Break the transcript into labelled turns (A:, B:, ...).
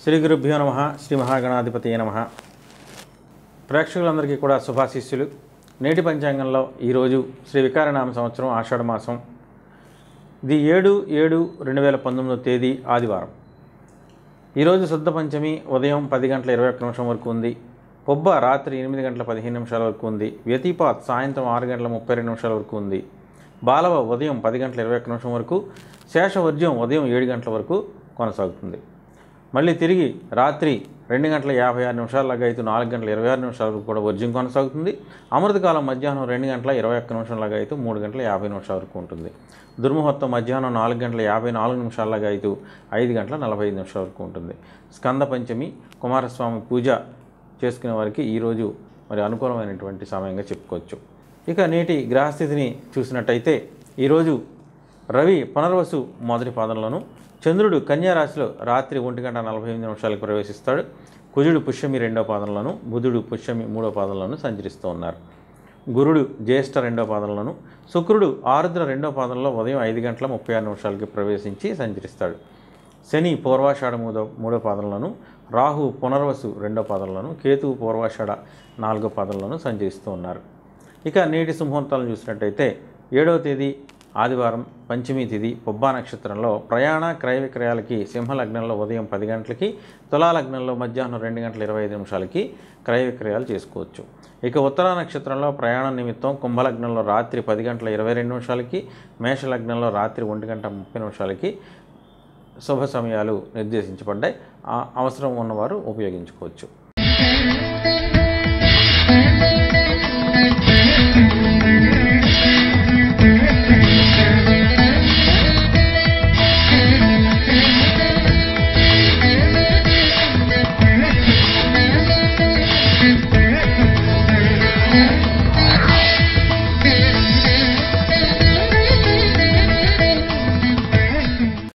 A: శ్రీ గురుభ్యో నమ శ్రీ మహాగణాధిపతి నమ ప్రేక్షకులందరికీ కూడా శుభాశిస్సులు నేటి పంచాంగంలో ఈరోజు శ్రీ వికారనామ సంవత్సరం ఆషాఢ మాసం ఇది ఏడు ఏడు రెండు వేల పంతొమ్మిదో తేదీ ఆదివారం ఈరోజు శుద్ధ పంచమి ఉదయం పది గంటల ఇరవై ఒక్క నిమిషం వరకు ఉంది పొబ్బ రాత్రి ఎనిమిది గంటల పదిహేను నిమిషాల వరకు ఉంది వ్యతిపాత్ సాయంత్రం ఆరు గంటల ముప్పై రెండు నిమిషాల వరకు ఉంది బాలవ ఉదయం పది గంటల ఇరవై ఒక్క నిమిషం వరకు శేషవర్జ్యం ఉదయం ఏడు గంటల వరకు కొనసాగుతుంది మళ్ళీ తిరిగి రాత్రి రెండు గంటల యాభై ఆరు నిమిషాలలాగా అయితే నాలుగు గంటల ఇరవై ఆరు నిమిషాల వరకు కూడా వర్జ్యం కొనసాగుతుంది అమృతకాలం మధ్యాహ్నం రెండు గంటల ఇరవై ఒక్క నిమిషంలాగా అయితే మూడు గంటల యాభై నిమిషాల వరకు ఉంటుంది దుర్ముహూర్తం మధ్యాహ్నం నాలుగు గంటల యాభై నాలుగు నిమిషాలలాగా అయితే ఐదు గంటల నలభై ఐదు నిమిషాల వరకు ఉంటుంది స్కంద పంచమి కుమారస్వామి పూజ చేసుకునే వారికి ఈరోజు మరి అనుకూలమైనటువంటి సమయంగా చెప్పుకోవచ్చు ఇక నేటి గ్రహస్థితిని చూసినట్టయితే ఈరోజు రవి పునర్వసు మొదటి పాదంలోను చంద్రుడు కన్యా రాశిలో రాత్రి ఒంటి గంట నలభై ఎనిమిది నిమిషాలకు ప్రవేశిస్తాడు కుజుడు పుష్యమి రెండో పాదంలోను బుధుడు పుష్యమి మూడో పాదంలోను సంచరిస్తూ ఉన్నారు గురుడు జ్యేష్ఠ రెండో పాదంలోను శుక్రుడు ఆరుద్ర రెండో పాదంలో ఉదయం ఐదు గంటల ముప్పై ఆరు నిమిషాలకి ప్రవేశించి సంచరిస్తాడు శని పూర్వాషాఢ మూడో మూడో పాదంలోను రాహు పునర్వసు రెండో పాదంలోను కేతువు పూర్వాషాఢ నాలుగో పాదంలోను సంచరిస్తూ ఉన్నారు ఇక నేటి సింహూర్తాలను చూసినట్టయితే ఏడవ తేదీ ఆదివారం పంచమి తిథి పొబ్బా నక్షత్రంలో ప్రయాణ క్రయ విక్రయాలకి సింహలగ్నంలో ఉదయం పది గంటలకి తులా లగ్నంలో మధ్యాహ్నం రెండు గంటల ఇరవై ఐదు నిమిషాలకి క్రయ విక్రయాలు చేసుకోవచ్చు ఇక ఉత్తరా నక్షత్రంలో ప్రయాణం నిమిత్తం కుంభలగ్నంలో రాత్రి పది గంటల ఇరవై రెండు నిమిషాలకి మేషలగ్నంలో రాత్రి ఒంటి గంట ముప్పై నిమిషాలకి శుభ సమయాలు నిర్దేశించబడ్డాయి ఆ అవసరం ఉన్నవారు ఉపయోగించుకోవచ్చు